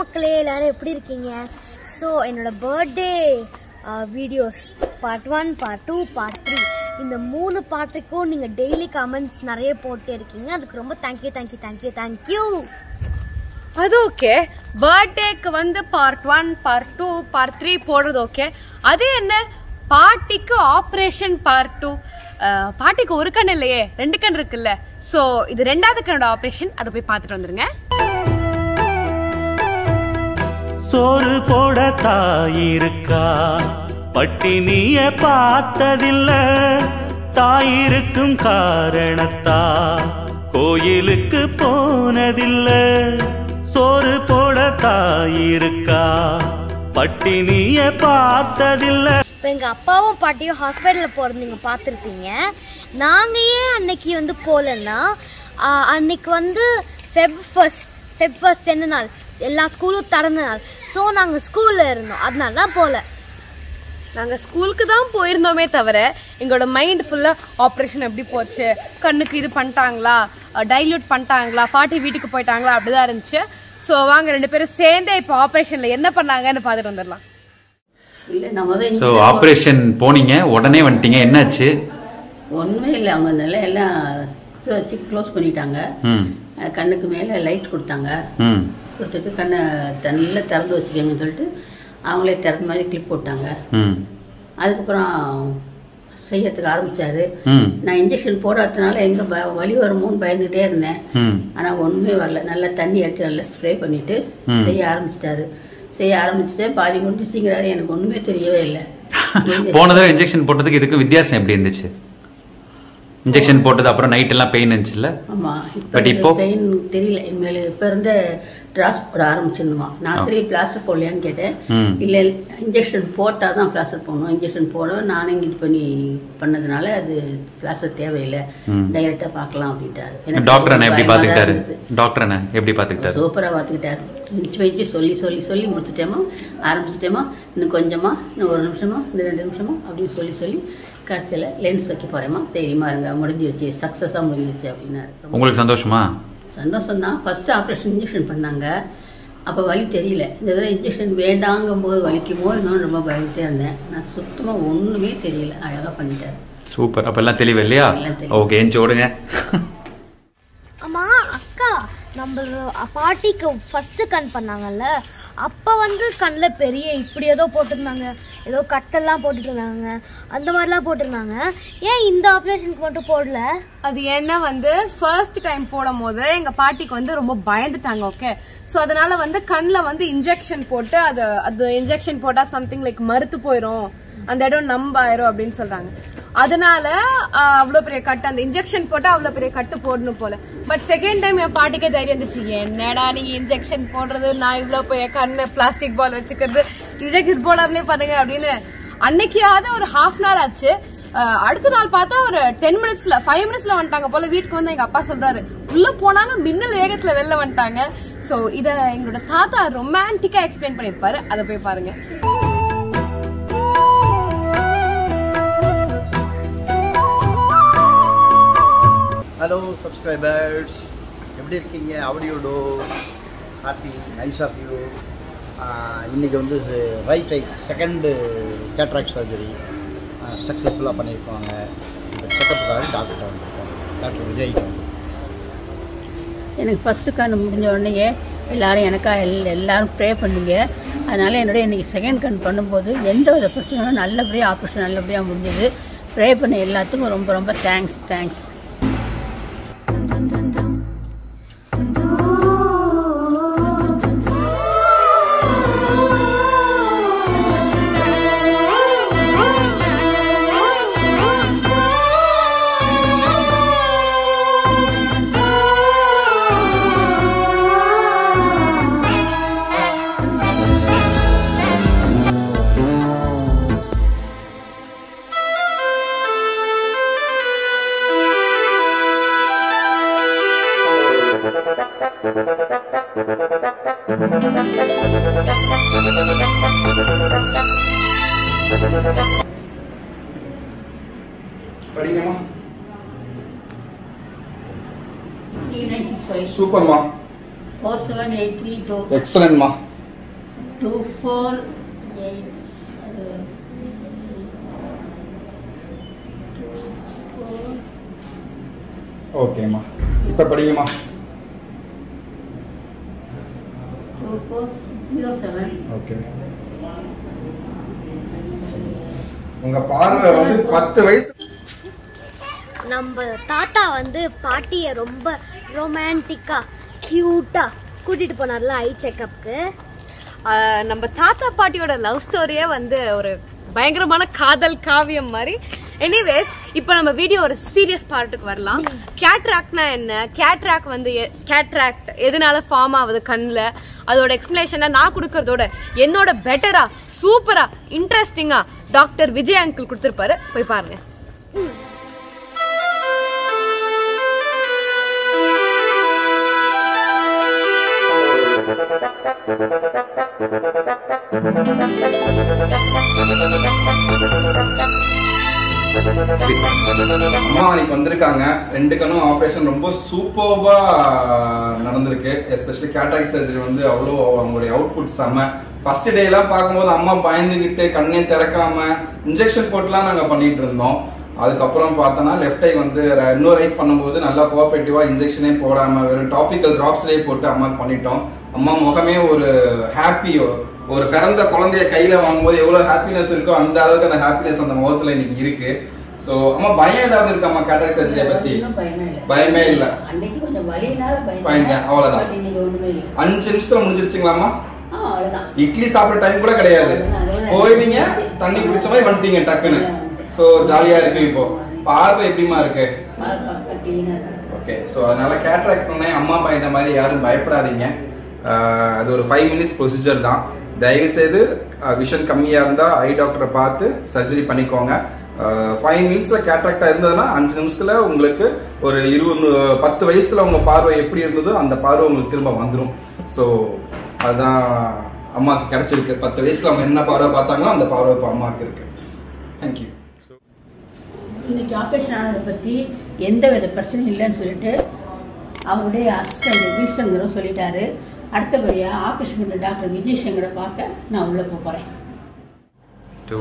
மக்களே எல்லாரும் எப்படி இருக்கீங்க ஸோ என்னோட birthday videos part one part two part three இந்த மூணு பார்ட்டுக்கும் நீங்கள் டெய்லி கமெண்ட்ஸ் நிறைய போட்டே இருக்கீங்க அதுக்கு ரொம்ப தேங்க்யூ தேங்க்யூ தேங்க்யூ தேங்க்யூ அது ஓகே பர்த்டேக்கு வந்து part one part two part three போடுறது ஓகே அது என்ன பாட்டிக்கு ஆப்ரேஷன் பார்ட் டூ பாட்டிக்கு ஒரு கண் இல்லையே ரெண்டு கண் இருக்குல்ல ஸோ இது ரெண்டாவது கண்ணோட ஆப்ரேஷன் அதை போய் பார்த்துட்டு வந்துருங்க சோறு போட தாயிருக்கா பட்டினிய பார்த்ததில்ல தாயிருக்கும் காரணத்தா கோயிலுக்கு போனதில்ல சோறு போட தாயிருக்கா பட்டினிய பார்த்ததில்ல இப்போ எங்கள் அப்பாவும் பாட்டியும் ஹாஸ்பிட்டலில் போகிறது நீங்கள் பார்த்துருப்பீங்க நாங்கள் ஏன் அன்னைக்கு வந்து போகலன்னா ஆஹ், அன்னைக்கு வந்து ஃபெப் ஃபர்ஸ்ட் ஃபெப் ஃபர்ஸ்ட் என்ன நாள் எல்லா ஸ்கூலும் திறந்த நாள் ஸோ நாங்கள் ஸ்கூலில் இருந்தோம் அதனால தான் போகல நாங்கள் ஸ்கூலுக்கு தான் போயிருந்தோமே தவிர எங்களோட மைண்ட் ஃபுல்லாக ஆப்ரேஷன் எப்படி போச்சு கண்ணுக்கு இது பண்ணிட்டாங்களா டைல்யூட் பண்ணிட்டாங்களா பாட்டி வீட்டுக்கு போயிட்டாங்களா அப்படிதான் இருந்துச்சு ஸோ வாங்க ரெண்டு பேரும் சேர்ந்தே இப்போ ஆப்ரேஷனில் என்ன பண்ணாங்கன்னு பார்த்துட்டு வந்துடலாம் இல்லை நான் முதல் ஸோ ஆப்ரேஷன் போனீங்க உடனே வந்துட்டீங்க என்னாச்சு ஒன்றுமே இல்லை அவங்க நிலை எல்லாம் வச்சு க்ளோஸ் பண்ணிட்டாங்க ம் அஹ் கண்ணுக்கு மேலே லைட் கொடுத்தாங்க ம் கொடுத்துட்டு கண்ணை நல்லா திறந்து வச்சுக்கோங்கன்னு சொல்லிட்டு அவங்களே திறந்த மாதிரி கிளிப் போட்டாங்க ம் அதுக்கப்புறம் செய்யறதுக்கு ஆரம்பிச்சாரு ம் நான் இன்ஜெக்ஷன் போடாததுனால எங்கே ப வலி வருமோன்னு பயந்துகிட்டே இருந்தேன் ம் ஆனால் ஒன்றுமே வரல நல்லா தண்ணி அடிச்சு நல்லா ஸ்ப்ரே பண்ணிட்டு ம். செய்ய ஆரம்பிச்சிட்டாரு செய்ய ஆரம்பிச்சுட்டு பாதி முடிஞ்சிச்சிங்கிறாரு எனக்கு ஒன்றுமே தெரியவே இல்லை போன தடவை இன்ஜெக்ஷன் போட்டதுக்கு இதுக்கு வித்தியாசம் எப்படி இருந்துச்சு இன்ஜெக்ஷன் போட்டது அப்புறம் நைட் எல்லாம் பெயின் இருந்துச்சுல்ல ஆமா But இப்போ இப்போ? பெயின் தெரியல இனிமேல் இப்போ இருந்த டிராஸ் போட ஆரம்பிச்சிடணுமா நான் சரி பிளாஸ்டர் போடலையான்னு கேட்டேன் ம். இல்லை இன்ஜெக்ஷன் போட்டால் தான் பிளாஸ்டர் போடணும் இன்ஜெக்ஷன் போட நானே இது பண்ணி பண்ணதுனால அது பிளாஸ்டர் தேவையில்லை ம். டைரக்டாக பார்க்கலாம் அப்படின்ட்டாரு டாக்டர் அண்ணா எப்படி பயமா தான் பாத்துக்கிட்டாரு இருந்தது. டாக்டர் அண்ணா எப்படி பாத்துக்கிட்டாரு சூப்பராக பார்த்துக்கிட்டாரு மிஞ்சி மிஞ்சி சொல்லி சொல்லி சொல்லி முடிச்சுட்டேமா ஆரம்பிச்சிட்டேமா இன்னும் கொஞ்சமா இன்னும் ஒரு நிமிஷமா இன்னும் ரெண்டு நிமிஷமா அப்படின்னு சொல்லி சொல்லி கடைசியில் லென்ஸ் வைக்க போகிறேம்மா தைரியமா இருங்க முடிஞ்சு வச்சு சக்ஸஸாக முடிஞ்சிச்சு அப்படின்னாரு ரொம்ப உங்களுக்கு சந்தோஷமா சந்தோஷம் தான் ஃபர்ஸ்ட் ஆப்ரேஷன் இன்ஜெக்ஷன் பண்ணாங்க அப்போ வலி தெரியல இந்த தடவை இன்ஜெக்ஷன் வேண்டாங்கும் போது வலிக்குமோ இன்னும் ரொம்ப பயந்துட்டே இருந்தேன் நான் சுத்தமாக ஒன்றுமே தெரியல அழகாக பண்ணிட்டாரு சூப்பர் அப்ப எல்லாம் தெளிவு இல்லையா எல்லாம் தெளிவு. ஓகே எஞ்சி ஓடுங்க அம்மா அக்கா நம்ம பாட்டிக்கு ஃபர்ஸ்ட் கண் பண்ணாங்கல்ல அப்போ வந்து கண்ணில் பெரிய இப்படி ஏதோ போட்டிருந்தாங்க ஏதோ கட்டெல்லாம் போட்டுட்டு இருந்தாங்க அந்த மாதிரிலாம் போட்டிருந்தாங்க ஏன் இந்த ஆப்ரேஷனுக்கு மட்டும் போடல அது என்ன வந்து ஃபர்ஸ்ட் டைம் போடும் போது எங்க பாட்டிக்கு வந்து ரொம்ப பயந்துட்டாங்க ஓகே சோ அதனால வந்து கண்ணில் வந்து இன்ஜெக்ஷன் போட்டு அது அது இன்ஜெக்ஷன் போட்டா சம்திங் லைக் மறுத்து போயிடும் அந்த இடம் நம்ப ஆயிரும் அப்படின்னு சொல்றாங்க அதனால ஆஹ், அவ்வளவு பெரிய கட்டு அந்த இன்ஜெக்ஷன் போட்டா அவ்வளவு பெரிய கட்டு போடணும் போல பட் செகண்ட் டைம் என் பாட்டிக்கே தைரியம் இருந்துச்சு என்னடா நீங்க இன்ஜெக்ஷன் போடுறது நான் இவ்வளவு பெரிய கண்ணு பிளாஸ்டிக் பால் வச்சுக்கிறது இன்ஜெக்ஷன் போடாமலே பண்ணுங்க அப்படின்னு அன்னைக்காவது ஒரு ஹாஃப் அன் ஹவர் ஆச்சு அஹ் அடுத்த நாள் பார்த்தா ஒரு டென் மினிட்ஸ்ல ஃபைவ் மினிட்ஸ்ல வந்துட்டாங்க போல வீட்டுக்கு வந்து எங்க அப்பா சொல்றாரு உள்ள போனாங்க மின்னல் வேகத்துல வெளில வந்துட்டாங்க சோ இத எங்களோட தாத்தா ரொமான்டிக்கா எக்ஸ்பிளைன் பண்ணிருப்பாரு அதை போய் பாருங்க ஹலோ சப்ஸ்கிரைபர்ஸ் எப்படி இருக்கீங்க ஆடியோ டோ ஹாப்பி நைஸ் ஆஃப் யூ இன்றைக்கி வந்து right I second cataract surgery சக்ஸஸ்ஃபுல்லாக பண்ணியிருப்பாங்க இந்த செக்கப்புக்காக டாக்டர் வந்திருக்கோம் டாக்டர் விஜய் எனக்கு ஃபஸ்ட்டு கண் முடிஞ்ச உடனேயே எல்லாரும் எனக்கா எல் எல்லாரும் ப்ரே பண்ணீங்க அதனால் என்னுடைய இன்றைக்கி செகண்ட் கண் பண்ணும்போது எந்த வித பிரச்சனையும் நல்லபடியாக ஆப்ரேஷன் நல்லபடியாக முடிஞ்சது ப்ரே பண்ண எல்லாத்துக்கும் ரொம்ப ரொம்ப தேங்க்ஸ் தேங்க்ஸ் படிங்கம்மா த்ரீ நைன் சிக்ஸ் ஃபைவ் சூப்பர்மா four seven eight three two எக்ஸலன்ட்மா டூ ஃபோர் எயிட் ஓகேம்மா இப்போ படிங்கம்மா two four zero seven okay உங்க பார்வை வந்து பத்து வயசு நம்ம தாத்தா வந்து பாட்டியை ரொம்ப ரொமான்டிக்கா கியூட்டா கூட்டிட்டு போனார்ல ஐ செக்கப்க்கு ஆஹ் நம்ம தாத்தா பாட்டியோட லவ் ஸ்டோரியே வந்து ஒரு பயங்கரமான காதல் காவியம் மாதிரி எனிவேஸ் இப்போ நம்ம வீடியோ ஒரு சீரியஸ் பார்ட்டுக்கு வரலாம் கேட்ராக்ட்னா என்ன கேட்ராக் வந்து கேட்ராக்ட் எதனால ஃபார்ம் ஆகுது கண்ணில் அதோட எக்ஸ்பிளேஷனை நான் கொடுக்கறதோட என்னோட பெட்டரா சூப்பரா இன்ட்ரெஸ்டிங்கா டாக்டர் விஜய் அங்கிள் கொடுத்துருப்பாரு போய் பாருங்க அம்மா அன்னைக்கு வந்திருக்காங்க ரெண்டு கண்ணும் ஆப்ரேஷன் ரொம்ப சூப்பர்வா நடந்திருக்கு எஸ்பெஷலி கேட்ராக்ட் சர்ஜரி வந்து அவ்வளோ அவங்களுடைய அவுட்புட் செம ஃபர்ஸ்ட் டே எல்லாம் பார்க்கும்போது அம்மா பயந்துகிட்டு கண்ணே திறக்காம இன்ஜெக்ஷன் போட்டுலாம் நாங்க பண்ணிட்டு இருந்தோம் அதுக்கப்புறம் பார்த்தோன்னா லெஃப்ட் ஐ வந்து ர- இன்னொரு ரைட் பண்ணும்போது நல்லா கோஆபரேட்டிவா இன்ஜெக்ஷனே போடாம வெறும் டாபிக்கல் டிராப்ஸ்லேயே போட்டு அம்மாக்கு பண்ணிட்டோம் அம்மா முகமே ஒரு ஹாப்பி ஒரு பிறந்த குழந்தைய கையில வாங்கும்போது எவ்வளவு ஹாப்பினஸ் இருக்கோ அந்த அளவுக்கு அந்த ஹாப்பினஸ் அந்த முகத்துல இன்னைக்கு இருக்கு சோ அம்மா பயம் ஏதாவது இருக்காம்மா கேட்டரிக் சர்ஜரியை பத்தி ஒண்ணும் பயமே இல்லை பயமே இல்ல அன்னைக்கு கொஞ்சம் வலினால பயந்தேன், அவ்வளவுதான். பட் இன்னைக்கு ஒண்ணுமே இல்லை அஞ்சு நிமிஷத்துல முடிஞ்சிருச்சுங்களாம்மா ஆ அவ்வளவுதான் இட்லி சாப்பிட டைம் கூட கிடையாது அதோட- போயிட்டீங்க தண்ணி குடிச்ச மாதிரி வந்துட்டீங்க டக்குன்னு சோ ஜாலியா இருக்கு இப்போ பார்வை எப்படிமா இருக்கு பால் பக்கம் clean ஆ இருக்கு. ஓகே ஸோ அதனால கேட்ராக்ட் பண்ண அம்மா பயந்த மாதிரி யாரும் பயப்படாதீங்க ஆஹ் அது ஒரு ஃபைவ் மினிட்ஸ் ப்ரொசீஜர் தான் தயவு செய்து விஷன் கம்மியா இருந்தா ஐ டாக்டரை பார்த்து சர்ஜரி பண்ணிக்கோங்க ஃபைவ் மினிட்ஸ்ல கேட்ராக்டா இருந்ததுன்னா அஞ்சு நிமிஷத்துல உங்களுக்கு ஒரு இருபது பத்து வயசுல உங்க பார்வை எப்படி இருந்ததோ அந்த பார்வை உங்களுக்கு திரும்ப வந்துடும் ஸோ அதுதான் அம்மாவுக்கு கிடைச்சிருக்கு பத்து வயசுல அவங்க என்ன பார்வை பார்த்தாங்களோ அந்த பார்வை இப்போ அம்மாவுக்கு இருக்கு தேங்க்யூ இன்னைக்கு ஆபரேஷன் ஆனதை பத்தி எந்த வித பிரச்சனையும் இல்லைன்னு சொல்லிட்டு அவருடைய அசிஸ்டன்ட் வீசங்கரும் சொல்லிட்டாரு அடுத்தபடியா ஆபரேஷன் பண்ண டாக்டர் விஜய் சங்கரை பார்க்க நான் உள்ள போக போறேன் டூ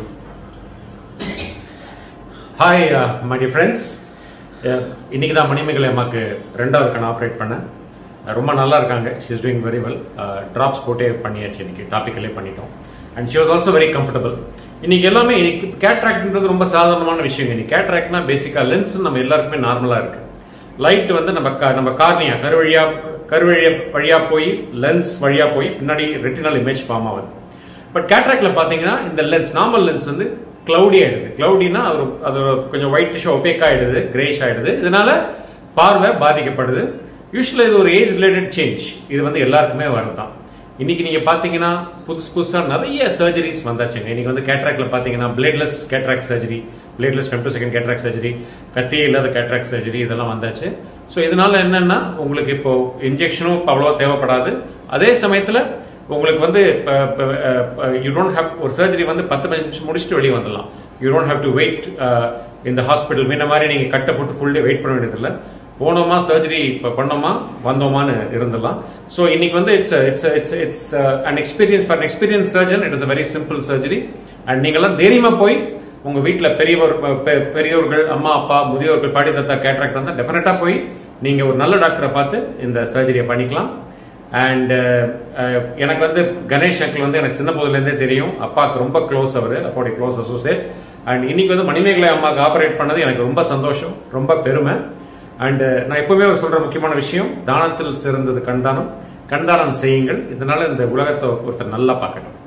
ஹாய் மை டியர் ஃப்ரெண்ட்ஸ் இன்னைக்கு தான் மணிமேகலை அம்மாக்கு ரெண்டாவது கண் ஆப்ரேட் பண்ணேன் Uh, ரொம்ப நல்லா இருக்காங்க she is doing very well drops போட்டே பண்ணியாச்சு இன்னைக்கு டாபிக்கலே பண்ணிட்டோம் and she was also very comfortable இன்னைக்கு எல்லாமே இன்னைக்கு கேட்ராக்ட்ன்றது ரொம்ப சாதாரணமான விஷயம் இன்னைக்கு கேட்ராக்ட்னா பேசிக்கா லென்ஸ் நம்ம எல்லாருக்குமே நார்மலா இருக்கு லைட் வந்து நம்ம க- நம்ம கார்னியா கருவழியா கருவழியா வழியா போய் லென்ஸ் வழியா போய் பின்னாடி ரெட்டினல் இமேஜ் ஃபார்ம் ஆகுது பட் கேட்ராக்ட்ல பாத்தீங்கன்னா இந்த லென்ஸ் நார்மல் லென்ஸ் வந்து கிளவுடி ஆயிடுது கிளவுடினா அது ஒரு- அது ஒரு கொஞ்சம் ஒயிட்டிஷ் ஒபேக் ஆயிடுது கிரேஷ் ஆயிடுது இதனால பார்வை பாதிக்கப்படுது யூஸ்வலா இது ஒரு ஏஜ் ரிலேட்டட் சேஞ்ச் இது வந்து எல்லாருக்குமே வரதான் இன்னைக்கு நீங்க பாத்தீங்கன்னா புதுசு புதுசா நிறைய சர்ஜரிஸ் வந்தாச்சுங்க இன்னைக்கு வந்து கேட்ராக்ட்ல பாத்தீங்கன்னா bladeless cataract surgery bladeless femtosecond cataract surgery கத்தியே இல்லாத கேட்ராக்ட் சர்ஜரி இதெல்லாம் வந்தாச்சு ஸோ இதனால என்னன்னா உங்களுக்கு இப்போ இன்ஜெக்ஷனும் அவ்வளோவா தேவைப்படாது அதே சமயத்துல உங்களுக்கு வந்து யூ டோன்ட் ஹேவ் ஒரு சர்ஜரி வந்து பத்து நிமிஷம் முடிச்சுட்டு வெளியே வந்துடலாம் you don't have to wait இந்த ஹாஸ்பிட்டல் முன்ன மாதிரி நீங்க கட்டை போட்டு ஃபுல் டே வெயிட் பண்ண வேண்டியதில்லை போனோமா சர்ஜரி இப்போ பண்ணோமா வந்தோமான்னு இருந்துடலாம் ஸோ இன்னைக்கு வந்து it's it's it's it's an experience for experience surgeon it is a very simple surgery and நீங்கெல்லாம் தைரியமா போய் உங்க வீட்ல பெரியவர் பெ- பெரியோர்கள் அம்மா அப்பா முதியோர்கள் பாடி தத்தா கேட்ராக்ட் வந்தா டெஃபினட்டா போய் நீங்க ஒரு நல்ல டாக்டரை பார்த்து இந்த சர்ஜரியை பண்ணிக்கலாம் அண்ட் எனக்கு வந்து கணேஷ் அங்கிள் வந்து எனக்கு சின்ன போதுலேருந்தே தெரியும் அப்பாவுக்கு ரொம்ப க்ளோஸ் அவர் அப்பாவுடைய க்ளோஸ் அசோசியேட் அண்ட் இன்னைக்கு வந்து மணிமேகலை அம்மாவுக்கு ஆபரேட் பண்ணது எனக்கு ரொம்ப சந்தோஷம் ரொம்ப பெருமை அண்ட் நான் எப்பவுமே ஒரு சொல்ற முக்கியமான விஷயம் தானத்தில் சிறந்தது கண்தானம் கண்தானம் செய்யுங்கள் இதனால இந்த உலகத்தை ஒருத்தர் நல்லா பார்க்கட்டும்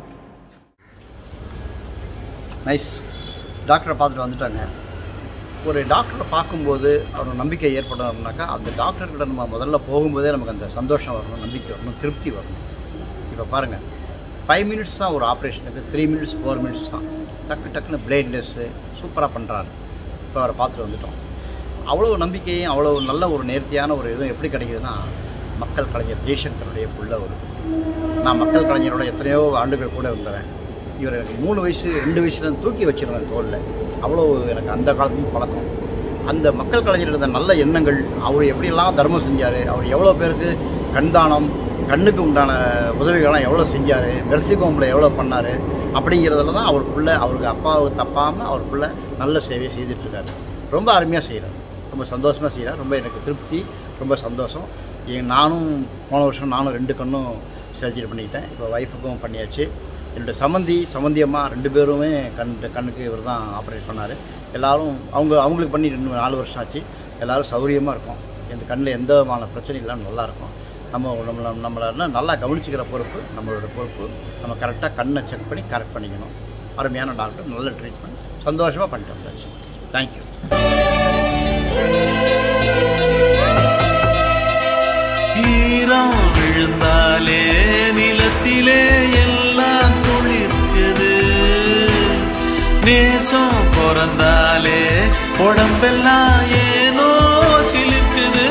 நைஸ் டாக்டரை பார்த்துட்டு வந்துட்டாங்க ஒரு டாக்டரை பார்க்கும்போது அவர் நம்பிக்கை ஏற்படணும்னாக்கா அந்த டாக்டர்கிட்ட நம்ம முதல்ல போகும்போதே நமக்கு அந்த சந்தோஷம் வரணும் நம்பிக்கை வரணும் திருப்தி வரணும் இப்போ பாருங்கள் ஃபைவ் மினிட்ஸ் தான் ஒரு ஆப்ரேஷனுக்கு த்ரீ மினிட்ஸ் ஃபோர் மினிட்ஸ் தான் டக்கு டக்குன்னு பிளேட்லெஸ்ஸு சூப்பராக பண்ணுறாரு இப்போ அவரை பார்த்துட்டு வந்துட்டோம் அவ்வளோ நம்பிக்கையும் அவ்வளோ நல்ல ஒரு நேர்த்தியான ஒரு இதுவும் எப்படி கிடைக்குதுன்னா மக்கள் கலைஞர் ஜெய்சங்கருடைய புள்ள ஒரு நான் மக்கள் கலைஞரோட எத்தனையோ ஆண்டுகள் கூட இருந்தவன் இவர் எனக்கு மூணு வயசு ரெண்டு வயசுல தூக்கி வச்சிருந்தேன் தோளில் அவ்வளோ எனக்கு அந்த காலத்துலேயும் பழக்கம் அந்த மக்கள் கலைஞர் இருந்த நல்ல எண்ணங்கள் அவர் எப்படியெல்லாம் தர்மம் செஞ்சார் அவர் எவ்வளோ பேருக்கு கண் தானம் கண்ணுக்கு உண்டான உதவிகள்லாம் எவ்வளோ செஞ்சார் மெர்சி கோம்பில் எவ்வளோ பண்ணார் அப்படிங்கிறதுல தான் அவருக்குள்ள அவருக்கு அப்பாவுக்கு தப்பாமல் அவருக்குள்ள நல்ல சேவை செய்துட்ருக்காரு ரொம்ப அருமையாக செய்கிறார் ரொம்ப சந்தோஷமாக செய்கிறார் ரொம்ப எனக்கு திருப்தி ரொம்ப சந்தோஷம் என் நானும் போன வருஷம் நானும் ரெண்டு கண்ணும் சர்ஜரி பண்ணிக்கிட்டேன் இப்போ ஒய்ஃபுக்கும் பண்ணியாச்சு என்னோட சம்மந்தி சம்மந்தியம்மா ரெண்டு பேருமே கண் கண்ணுக்கு இவர் தான் ஆப்ரேட் பண்ணார் எல்லாரும் அவங்க அவங்களுக்கு பண்ணி ரெண்டு நாலு வருஷம் ஆச்சு எல்லாரும் சௌரியமாக இருக்கும் எந்த கண்ணில் எந்த விதமான பிரச்சனையும் இல்லாமல் நல்லா இருக்கும் நம்ம நம்மளை நம்மளை நல்லா கவனிச்சுக்கிற பொறுப்பு நம்மளோட பொறுப்பு நம்ம கரெக்டாக கண்ணை செக் பண்ணி கரெக்ட் பண்ணிக்கணும் அருமையான டாக்டர் நல்ல ட்ரீட்மெண்ட் சந்தோஷமாக பண்ணிட்டு வந்தாச்சு தேங்க்யூ ஈரம் விழுந்தாலே நிலத்திலே எல்லாம் துளிர்க்குது நேசம் பிறந்தாலே உடம்பெல்லாம் ஏனோ சிலுக்குது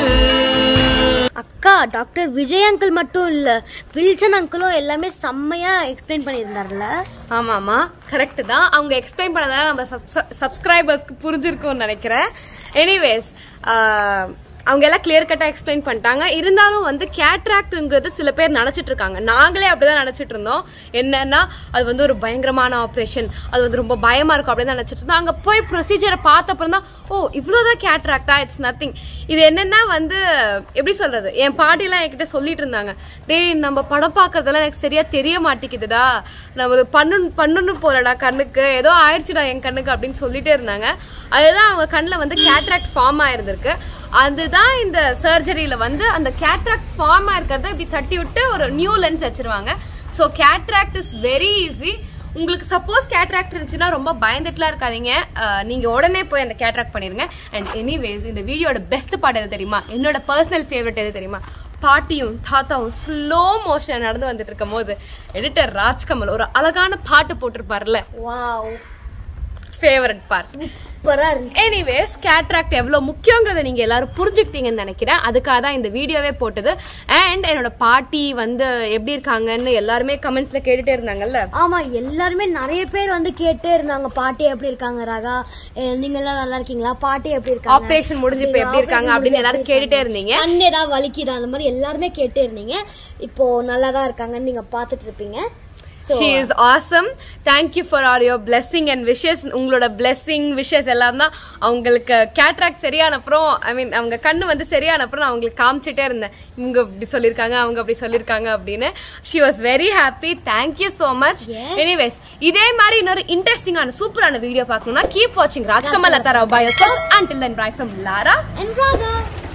அக்கா டாக்டர் விஜய் அங்கிள் மட்டும் இல்ல வில்சன் அங்கிளும் எல்லாமே செம்மையா எக்ஸ்பிளைன் பண்ணியிருந்தார்ல ஆமாமா கரெக்ட் தான் அவங்க எக்ஸ்பிளைன் பண்ணதால நம்ம சப்ஸ்கிரைபர்ஸ்க்கு புரிஞ்சிருக்கும்னு நினைக்கிறேன் எனிவேஸ் அவங்க எல்லாம் கிளியர் கட்டா எக்ஸ்பிளைன் பண்ணிட்டாங்க இருந்தாலும் வந்து கேட்ராக்ட்ங்கிறது சில பேர் நினைச்சிட்டு இருக்காங்க நாங்களே அப்படிதான் நினைச்சிட்டு இருந்தோம் என்னன்னா அது வந்து ஒரு பயங்கரமான ஆப்ரேஷன் அது வந்து ரொம்ப பயமா இருக்கும் அப்படின்னு தான் நினைச்சிட்டு இருந்தோம் அங்க போய் ப்ரொசீஜரை பார்த்த அப்புறம் தான் ஓ இவ்வளவுதான் கேட்ராக்டா இட்ஸ் நத்திங் இது என்னன்னா வந்து எப்படி சொல்றது என் பாட்டிலாம் என்கிட்ட சொல்லிட்டு இருந்தாங்க டேய் நம்ம படம் பார்க்கறதெல்லாம் எனக்கு சரியா தெரிய மாட்டேங்குதுடா நம்ம இது பண்ணணும் பண்ணணும் போறடா கண்ணுக்கு ஏதோ ஆயிடுச்சுடா என் கண்ணுக்கு அப்படின்னு சொல்லிட்டே இருந்தாங்க அதுதான் அவங்க கண்ணில் வந்து கேட்ராக்ட் ஃபார்ம் ஆயிருந்திருக்கு அதுதான் இந்த சர்ஜரியில வந்து அந்த கேட்ராக்ட் ஃபார்ம் ஆயிருக்கிறத இப்படி தட்டி விட்டு ஒரு நியூ லென்ஸ் வச்சிருவாங்க so cataract is very easy உங்களுக்கு சப்போஸ் கேட்ராக்ட் இருந்துச்சுன்னா ரொம்ப பயந்துட்டுலாம் இருக்காதீங்க அஹ், நீங்க உடனே போய் அந்த கேட்ராக்ட் பண்ணிருங்க அண்ட் எனிவேஸ் இந்த வீடியோட பெஸ்ட் பார்ட் எது தெரியுமா என்னோட பர்சனல் ஃபேவரட் எது தெரியுமா பாட்டியும் தாத்தாவும் ஸ்லோ மோஷன் நடந்து வந்துட்டு இருக்கும் போது எடிட்டர் ராஜ்கமல் ஒரு அழகான பாட்டு போட்டிருப்பார்ல வாவ் ஃபேவரட் பார்ட் சூப்பரா இருக்கு எனிவேஸ் கேட்ராக்ட் எவ்வளவு முக்கியங்கிறத நீங்க எல்லாரும் புரிஞ்சுக்கிட்டீங்கன்னு நினைக்கிறேன் அதுக்காக தான் இந்த வீடியோவே போட்டது அண்ட் என்னோட பாட்டி வந்து எப்படி இருக்காங்கன்னு எல்லாருமே கமெண்ட்ஸ்ல கேட்டுட்டே இருந்தாங்கல்ல ஆமா எல்லாருமே நிறைய பேர் வந்து கேட்டே இருந்தாங்க பாட்டி எப்படி இருக்காங்க ராகா அஹ் நீங்க எல்லாம் நல்லா இருக்கீங்களா பாட்டி எப்படி இருக்காங்க ஆபரேஷன் முடிஞ்சு இப்ப எப்படி இருக்காங்க அப்படின்னு எல்லாரும் கேட்டுட்டே இருந்தீங்க கண் ஏதாவது வலிக்குதா அந்த மாதிரி எல்லாருமே கேட்டே இருந்தீங்க இப்போ நல்லா தான் இருக்காங்கன்னு நீங்க பாத்துட்டு இருப்பீங்க So, she is awesome thank you for our your blessing and wishes உங்களோட பிளெஸிங் விஷஸ் எல்லாம் தான் அவங்களுக்கு கேட்ராக்ட் சரியான அப்புறம் ஐ மீன் அவங்க கண்ணு வந்து சரியான அப்புறம் நான் அவங்களுக்கு காமிச்சிட்டே இருந்தேன் இவங்க இப்படி சொல்லியிருக்காங்க அவங்க அப்படி சொல்லியிருக்காங்க அப்படின்னு she was very happy thank you so much anyways இதே மாதிரி இன்னொரு இன்ட்ரெஸ்டிங்கான சூப்பரான வீடியோ பார்க்கணும்னா கீப் வாட்சிங் Rajkamal Latha Rao Bioscope until then bright from Laura and Raaga